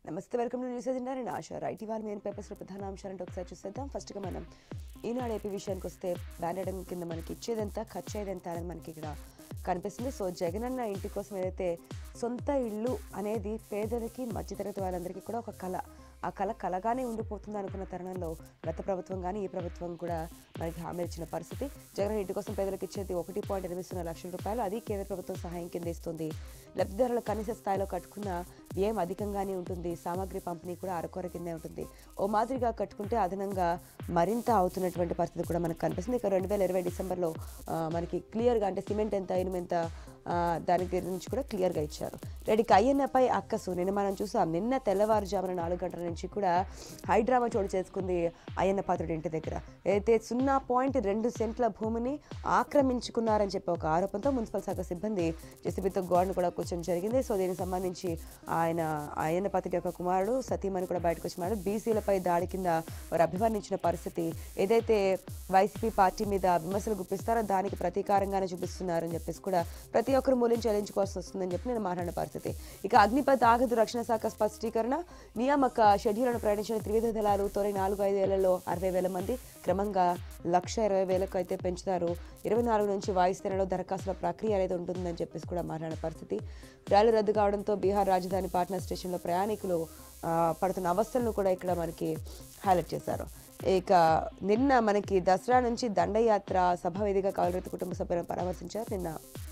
నమస్తే welcome to news agenda నేను ఆశ right ఇవాళ మెయిన్ పేపర్స్లో ప్రధాన అంశాలంటే ఒకసారి చూసేద్దాం ఫస్ట్గా మనం ఈనాడు ఏపీ విషయానికి వస్తే బ్యానడం కింద మనకి ఇచ్చేదెంత ఖర్చు అయ్యేదెంత అనేది మనకి ఇక్కడ కనిపిస్తుంది సో జగన్ అన్న ఇంటి కోసం ఏదైతే సొంత ఇల్లు అనేది పేదలకి మధ్యతరగతి వాళ్ళందరికీ కూడా ఒక కళ ఆ కళ కలగానే ఉండిపోతుంది అనుకున్న తరుణంలో గత ప్రభుత్వం కానీ ఈ ప్రభుత్వం కూడా మనకి హామీ ఇచ్చిన పరిస్థితి జగన్ ఇంటి కోసం పేదలకు ఇచ్చేది ఒకటి పాయింట్ ఎనిమిది సున్నా లక్షల రూపాయలు అది కేంద్ర ప్రభుత్వం సహాయం కింద ఇస్తుంది లబ్ధిదారుల కనీస స్థాయిలో కట్టుకున్న వ్యయం అధికంగానే ఉంటుంది సామాగ్రి పంపిణీ కూడా అరకొర కిందే ఉంటుంది ఓ మాదిరిగా కట్టుకుంటే అదనంగా మరింత అవుతున్నటువంటి పరిస్థితి కూడా మనకు కనిపిస్తుంది ఇక రెండు వేల ఇరవై డిసెంబర్లో ఆ, మనకి క్లియర్గా అంటే సిమెంట్ ఎంత ఇనుము ఎంత ఆ, దాని గురించి కూడా క్లియర్గా ఇచ్చారు రెడ్డికి అయ్యన్నపై అక్కసు నిన్న మనం చూసాం నిన్న తెల్లవారుజామున నాలుగు గంటల నుంచి కూడా హైడ్రామా చోటు చేసుకుంది అయ్యన్న పాత్రుడి ఇంటి దగ్గర అయితే సున్నా పాయింట్ రెండు సెంట్ల భూమిని ఆక్రమించుకున్నారని చెప్పి ఒక ఆరోపణతో మున్సిపల్ శాఖ సిబ్బంది జెసిబితో గోడను కూడా కూర్చొని జరిగింది సో దీనికి సంబంధించి ఆయన అయ్యన్న పాత్రుడి యొక్క కుమారుడు సతీమణి కూడా బయటకు వచ్చినాడు బీసీలపై దాడి కింద వారు అభివర్ణించిన పరిస్థితి ఏదైతే వైసీపీ పార్టీ మీద విమర్శలు గుప్పిస్తారో దానికి ప్రతీకారంగానే చూపిస్తున్నారని చెప్పేసి కూడా ప్రతి ఒక్కరు మూల్యం చెల్లించుకోవాల్సి వస్తుందని చెప్పి నేను మాట్లాడిన పరిస్థితి ఇక అగ్నిపథ్ ఆగదు రక్షణ శాఖ స్పష్టీకరణ నియామక షెడ్యూల్ను ప్రకటించిన త్రివిధ దళాలు తొలి నాలుగు ఐదు ఏళ్లలో అరవై వేల మంది క్రమంగా లక్ష ఇరవై వేలకు అయితే పెంచుతారు ఇరవై నాలుగు నుంచి వాయుసేనలో దరఖాస్తుల ప్రక్రియ అనేది ఉంటుందని చెప్పేసి కూడా మాట్లాడిన పరిస్థితి రైలు రద్దు కావడంతో బీహార్ రాజధాని పాట్నా స్టేషన్లో ప్రయాణికులు ఆ, పడుతున్న అవస్థలను కూడా ఇక్కడ మనకి హైలైట్ చేశారు ఇక నిన్న మనకి దసరా నుంచి దండయాత్ర సభ వేదిక కౌలరైతు కుటుంబ సభ్యులను పరామర్శించారు నిన్న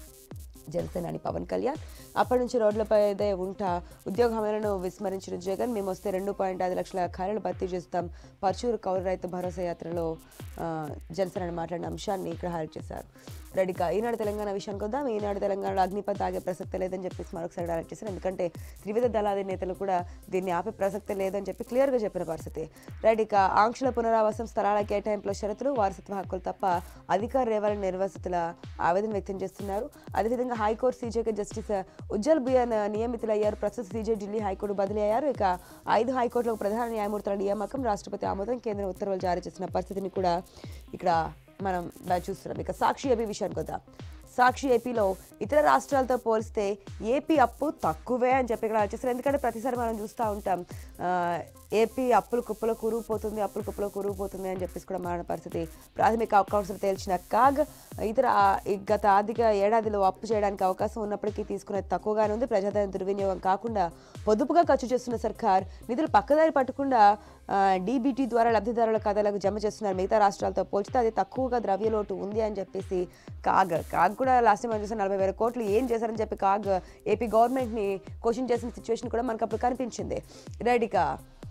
జనసేనాని పవన్ కళ్యాణ్ అప్పటి నుంచి రోడ్లపై అయితే ఉంటా ఉద్యోగ హామీలను విస్మరించిన జగన్ మేము వస్తే రెండు పాయింట్ ఐదు లక్షల ఖాళీలు భర్తీ చేస్తాం పర్చూరు కౌలు రైతు భరోసా యాత్రలో ఆ, జనసేన మాట్లాడిన అంశాన్ని ఇక్కడ హైలైట్ చేశారు రెడీగా ఈనాడు తెలంగాణ విషయానికి వద్దాం ఈనాడు తెలంగాణలో అగ్నిపథ్ ఆగే ప్రసక్తి లేదని చెప్పేసి మరొకసారి హైలైట్ చేశారు ఎందుకంటే త్రివిధ దళాది నేతలు కూడా దీన్ని ఆపే ప్రసక్తి లేదని చెప్పి క్లియర్గా చెప్పిన పరిస్థితి రైట్ ఇక ఆంక్షల పునరావాసం స్థలాల కేటాయింపులో షరతులు వారసత్వ హక్కులు తప్ప అధికార రేవాల నిర్వాసితుల ఆవేదన వ్యక్తం చేస్తున్నారు అదేవిధంగా హైకోర్టు సీజేకి జస్టిస్ ఉజ్జల్ బియన్ నియమితులయ్యారు ప్రస్తుత సీజే ఢిల్లీ హైకోర్టు బదిలీ అయ్యారు ఇక ఐదు హైకోర్టులకు ప్రధాన న్యాయమూర్తుల నియామకం రాష్ట్రపతి ఆమోదం కేంద్ర ఉత్తర్వులు జారీ చేసిన పరిస్థితిని కూడా ఇక్కడ మనం దా- చూస్తున్నాం ఇక సాక్షి ఏపీ విషయానికి వద్దాం సాక్షి ఏపీలో ఇతర రాష్ట్రాలతో పోలిస్తే ఏపీ అప్పు తక్కువే అని చెప్పి ఇక్కడ వచ్చేసారు ఎందుకంటే ప్రతిసారి మనం చూస్తూ ఉంటాం ఆ, ఏపీ అప్పులు కుప్పలో కూరుకుపోతుంది అప్పులు కుప్పలో కూరుకుపోతుంది అని చెప్పేసి కూడా మారిన పరిస్థితి ప్రాథమిక అకౌంట్స్ తేల్చిన కాగ్ ఇతర ఆ, ఈ గత ఆర్థిక ఏడాదిలో అప్పు చేయడానికి అవకాశం ఉన్నప్పటికీ తీసుకునేది తక్కువగానే ఉంది ప్రజాధన దుర్వినియోగం కాకుండా పొదుపుగా ఖర్చు చేస్తున్న సర్కార్ నిధులు పక్కదారి పట్టకుండా డీబీటీ ద్వారా లబ్ధిదారుల ఖాతాలకు జమ చేస్తున్నారు మిగతా రాష్ట్రాలతో పోల్చితే అది తక్కువగా ద్రవ్యలోటు ఉంది అని చెప్పేసి కాగ్ కాగ్ కూడా లాస్ట్ టైం చూసిన నలభై వేల కోట్లు ఏం చేశారని చెప్పి కాగ్ ఏపీ గవర్నమెంట్ని క్వశ్చన్ చేసిన సిచ్యువేషన్ కూడా మనకు అప్పుడు కనిపించింది రెడీగా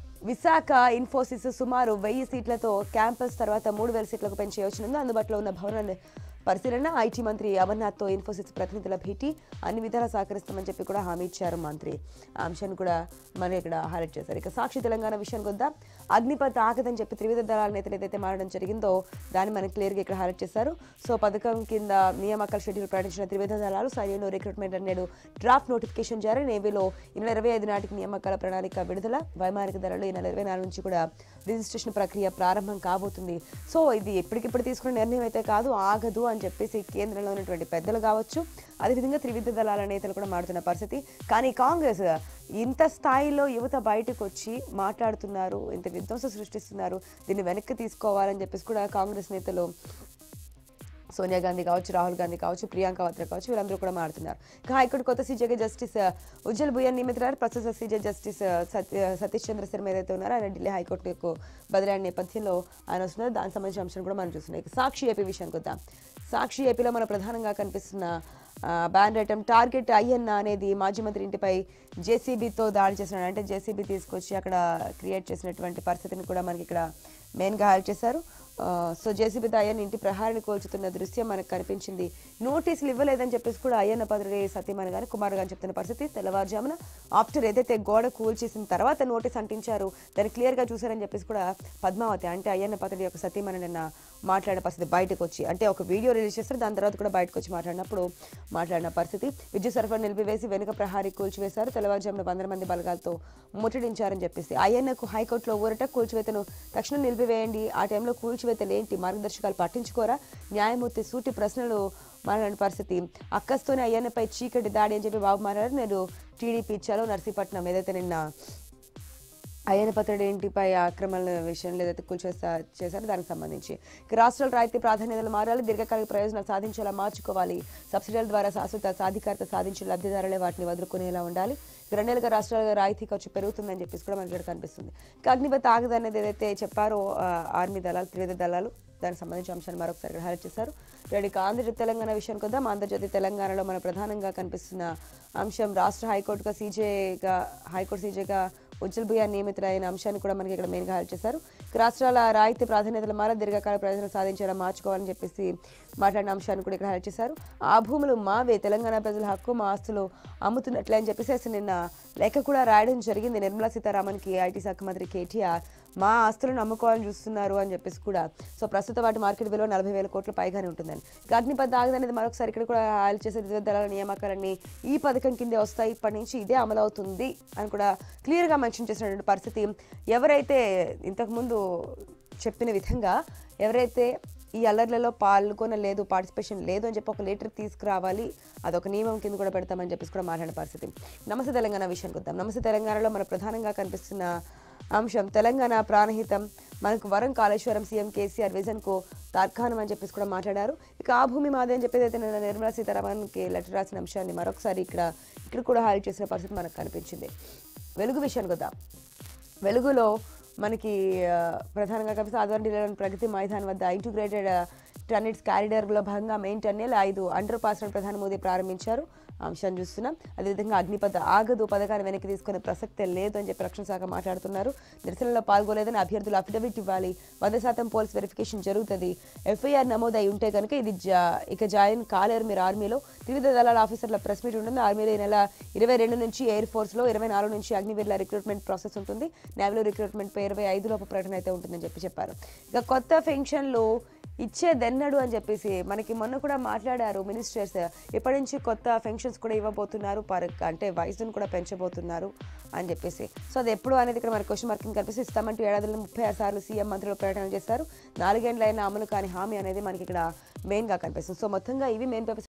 విశాఖ ఇన్ఫోసిస్ సుమారు వెయ్యి సీట్లతో క్యాంపస్ తర్వాత మూడు వేల సీట్లకు పెంచే యోచన ఉంది అందుబాటులో ఉన్న భవనాన్ని పరిశీలన ఐటీ మంత్రి అమర్నాథ్తో ఇన్ఫోసిస్ ప్రతినిధుల భేటీ అన్ని విధాలా సహకరిస్తామని చెప్పి కూడా హామీ ఇచ్చారు మంత్రి ఆ అంశాన్ని కూడా మరి ఇక్కడ హైలైట్ చేశారు ఇక సాక్షి తెలంగాణ విషయానికి వద్దాం అగ్నిపథ్ ఆగదని చెప్పి త్రివిధ దళాల నేతలు ఏదైతే మారడం జరిగిందో దాన్ని మనకి క్లియర్గా ఇక్కడ హైలైట్ చేశారు సో పథకం కింద నియామకాల షెడ్యూల్ ప్రకటించిన త్రివిధ దళాలు సైన్యంలో రిక్రూట్మెంట్ నేడు డ్రాఫ్ట్ నోటిఫికేషన్ జారీ నేవీలో ఈ నెల ఇరవై ఐదు నాటికి నియామకాల ప్రణాళిక విడుదల వైమానిక దళాలు ఈ నెల ఇరవై నాలుగు నుంచి కూడా రిజిస్ట్రేషన్ ప్రక్రియ ప్రారంభం కాబోతుంది సో ఇది ఎప్పటికిప్పుడు తీసుకున్న నిర్ణయం అయితే కాదు ఆగదు అని చెప్పేసి కేంద్రంలో ఉన్నటువంటి పెద్దలు కావచ్చు అదేవిధంగా త్రివిధ దళాల నేతలు కూడా మాడుతున్న పరిస్థితి కానీ కాంగ్రెస్ ఇంత స్థాయిలో యువత బయటకు వచ్చి మాట్లాడుతున్నారు ఇంత విధ్వంసం సృష్టిస్తున్నారు దీన్ని వెనక్కి తీసుకోవాలని చెప్పేసి కూడా కాంగ్రెస్ నేతలు సోనియా గాంధీ కావచ్చు రాహుల్ గాంధీ కావచ్చు ప్రియాంక వాద్రా కావచ్చు వీళ్ళందరూ కూడా మారుతున్నారు ఇక హైకోర్టు కొత్త సీజేగా జస్టిస్ ఉజ్జల్ భుయన్ నియమితున్నారు ప్రస్తుత సీజే జస్టిస్ సత్- సతీష్ చంద్ర శర్మ ఏదైతే ఉన్నారో ఆయన ఢిల్లీ హైకోర్టుకు బదిలైన నేపథ్యంలో ఆయన వస్తున్నారు దానికి సంబంధించిన అంశం కూడా మనం చూస్తున్నాం ఇక సాక్షి ఏపీ విషయానికి వద్దాం సాక్షి ఏపీలో మన ప్రధానంగా కనిపిస్తున్న ఆ, బ్యాన్ ఐటమ్ టార్గెట్ అయ్యన్న అనేది మాజీ మంత్రి ఇంటిపై జేసీబీతో దాడి చేసినాడు అంటే జేసీబీ తీసుకొచ్చి అక్కడ క్రియేట్ చేసినటువంటి పరిస్థితిని కూడా మనకి ఇక్కడ మెయిన్గా హైలైట్ చేశారు ఆ, సో జేసీబీ అయ్యన్న ఇంటి ప్రహారిని కోల్చుతున్న దృశ్యం మనకు కనిపించింది నోటీసులు ఇవ్వలేదని చెప్పేసి కూడా అయ్యన్న పదరి సత్యమని గాని కుమార్ గారు చెప్తున్న పరిస్థితి తెల్లవారుజామున ఆఫ్టర్ ఏదైతే గోడ కూల్చేసిన తర్వాత నోటీస్ అంటించారు దాన్ని క్లియర్గా చూశారని చెప్పేసి కూడా పద్మావతి అంటే అయ్యన్న పదరి యొక్క సత్యమని నిన్న మాట్లాడిన పరిస్థితి బయటకు వచ్చి అంటే ఒక వీడియో రిలీజ్ చేస్తారు దాని తర్వాత కూడా బయటకు వచ్చి మాట్లాడినప్పుడు మాట్లాడిన పరిస్థితి విద్యుత్ సరఫరా నిలిపివేసి వెనుక ప్రహారీ కూల్చివేశారు తెల్లవారుజామున వందల మంది బలగాలతో ముట్టడించారని చెప్పేసి అయ్యన్నకు హైకోర్టులో ఊరట కూల్చివేతను తక్షణం నిలిపివేయండి ఆ టైంలో కూల్చివేతలు ఏంటి మార్గదర్శకాలు పట్టించుకోరా న్యాయమూర్తి సూటి ప్రశ్నలు మాట్లాడిన పరిస్థితి అక్కస్తోనే అయ్యన్నపై చీకటి దాడి అని చెప్పి బాబు మాట్లాడారు నేను టీడీపీ ఇచ్చాలో నర్సీపట్నం ఏదైతే నిన్న అయ్యన పత్రుడి ఇంటిపై ఆక్రమణ విషయంలో ఏదైతే కూల్చేస్తా చేశారో దానికి సంబంధించి ఇక రాష్ట్రాల రాయితీ ప్రాధాన్యతలు మారాలి దీర్ఘకాలిక ప్రయోజనాలు సాధించేలా మార్చుకోవాలి సబ్సిడీల ద్వారా శాశ్వత సాధికారత సాధించే లబ్ధిదారులే వాటిని వదులుకునేలా ఉండాలి ఇక రెండేళ్ళుగా రాష్ట్రాల రాయితీ ఖర్చు పెరుగుతుందని చెప్పేసి కూడా మనకి ఇక్కడ కనిపిస్తుంది ఇక అగ్నిపత్ ఆగదనేది ఏదైతే చెప్పారో ఆ, ఆర్మీ దళాలు త్రివిధ దళాలు దానికి సంబంధించిన అంశాన్ని మరొకసారి ఇక్కడ హైలైట్ చేశారు ఇక్కడ ఇక ఆంధ్రజ్యోతి తెలంగాణ విషయానికి వద్దాం ఆంధ్రజ్యోతి తెలంగాణలో మన ప్రధానంగా కనిపిస్తున్న అంశం రాష్ట్ర హైకోర్టుగా సీజేగా హైకోర్టు సీజేగా ఉజ్జల్ భుయా నియమితులైన అంశాన్ని కూడా మనకి ఇక్కడ మెయిన్గా హైలైట్ చేశారు ఇక రాష్ట్రాల రాయితీ ప్రాధాన్యతల మార దీర్ఘకాల ప్రయోజనం సాధించేలా మార్చుకోవాలని చెప్పేసి మాట్లాడిన అంశాన్ని కూడా ఇక్కడ హైలైట్ చేశారు ఆ భూములు మావే తెలంగాణ ప్రజల హక్కు మా ఆస్తులు అమ్ముతున్నట్లే అని చెప్పేసి అసలు నిన్న లేఖ కూడా రాయడం జరిగింది నిర్మలా సీతారామన్కి ఐటీ శాఖ మంత్రి కేటీఆర్ మా ఆస్తులను అమ్ముకోవాలని చూస్తున్నారు అని చెప్పేసి కూడా సో ప్రస్తుత వాటి మార్కెట్ విలువ నలభై వేల కోట్ల పైగానే ఉంటుందని ఇక అగ్నిపథ్ ఆగదనేది మరొకసారి ఇక్కడ కూడా ఆయన చేసే వివిధ దళాల నియామకాలన్నీ ఈ పథకం కిందే వస్తాయి ఇప్పటి నుంచి ఇదే అమలవుతుంది అని కూడా క్లియర్గా మెన్షన్ చేసినటువంటి పరిస్థితి ఎవరైతే ఇంతకుముందు చెప్పిన విధంగా ఎవరైతే ఈ అల్లర్లలో పాల్గొనలేదు పార్టిసిపేషన్ లేదు అని చెప్పి ఒక లెటర్ తీసుకురావాలి అదొక నియమం కింద కూడా పెడతామని చెప్పేసి కూడా మాట్లాడిన పరిస్థితి నమస్తే తెలంగాణ విషయానికి వద్దాం నమస్తే తెలంగాణలో మన ప్రధానంగా కనిపిస్తున్న అంశం తెలంగాణ ప్రాణహితం మనకు వరం కాళేశ్వరం సీఎం కేసీఆర్ విజన్కు తార్కాణం అని చెప్పేసి కూడా మాట్లాడారు ఇక ఆ భూమి మాదే అని చెప్పేది అయితే నిన్న నిర్మలా సీతారామన్కి లెటర్ రాసిన అంశాన్ని మరొకసారి ఇక్కడ ఇక్కడ కూడా హైలైట్ చేసిన పరిస్థితి మనకు కనిపించింది వెలుగు విషయానికి వద్దాం వెలుగులో మనకి ఆ, ప్రధానంగా కనిపిస్తే ఆదివారం ఢిల్లీలోని ప్రగతి మైదాన్ వద్ద ఇంటిగ్రేటెడ్ టన్నెట్స్ క్యారిడర్లో భాగంగా మెయిన్ టన్నెల్ ఐదు అండర్ పాస్లను ప్రధాని మోదీ ప్రారంభించారు ఆ అంశాన్ని చూస్తున్నాం అదేవిధంగా అగ్నిపథ ఆగదు పథకాన్ని వెనక్కి తీసుకునే ప్రసక్తే లేదు అని చెప్పి రక్షణ శాఖ మాట్లాడుతున్నారు నిరసనలో పాల్గొలేదని అభ్యర్థులు అఫిడవిట్ ఇవ్వాలి వంద శాతం పోలీస్ వెరిఫికేషన్ జరుగుతుంది ఎఫ్ఐఆర్ నమోదై ఉంటే కనుక ఇది జా ఇక జాయిన్ కాలేరు మీరు ఆర్మీలో వివిధ దళాల ఆఫీసర్ల ప్రెస్ మీట్ ఉంటుంది ఆర్మీలో ఈ నెల ఇరవై రెండు నుంచి ఎయిర్ ఫోర్స్లో ఇరవై నాలుగు నుంచి అగ్నివీర్ల రిక్రూట్మెంట్ ప్రాసెస్ ఉంటుంది నేవీలో రిక్రూట్మెంట్ పై ఇరవై ఐదు లోపు ప్రకటన అయితే ఉంటుందని చెప్పి చెప్పారు ఇక కొత్త పెన్షన్లు ఇచ్చేదెన్నడు అని చెప్పేసి మనకి మొన్న కూడా మాట్లాడారు మినిస్టర్స్ ఇప్పటి నుంచి కొత్త పెన్షన్స్ కూడా ఇవ్వబోతున్నారు పర్ అంటే వయసును కూడా పెంచబోతున్నారు అని చెప్పేసి సో అది ఎప్పుడు అనేది ఇక్కడ మన క్వశ్చన్ మార్కింగ్ కనిపిస్తే ఇస్తామంటూ ఏడాదిలో ముప్పై ఆరు సార్లు సీఎం మంత్రులు ప్రకటన చేశారు నాలుగేండ్లైన అమలు కాని హామీ అనేది మనకి ఇక్కడ మెయిన్గా కనిపిస్తుంది సో మొత్తంగా ఇవి మెయిన్ పేపర్స్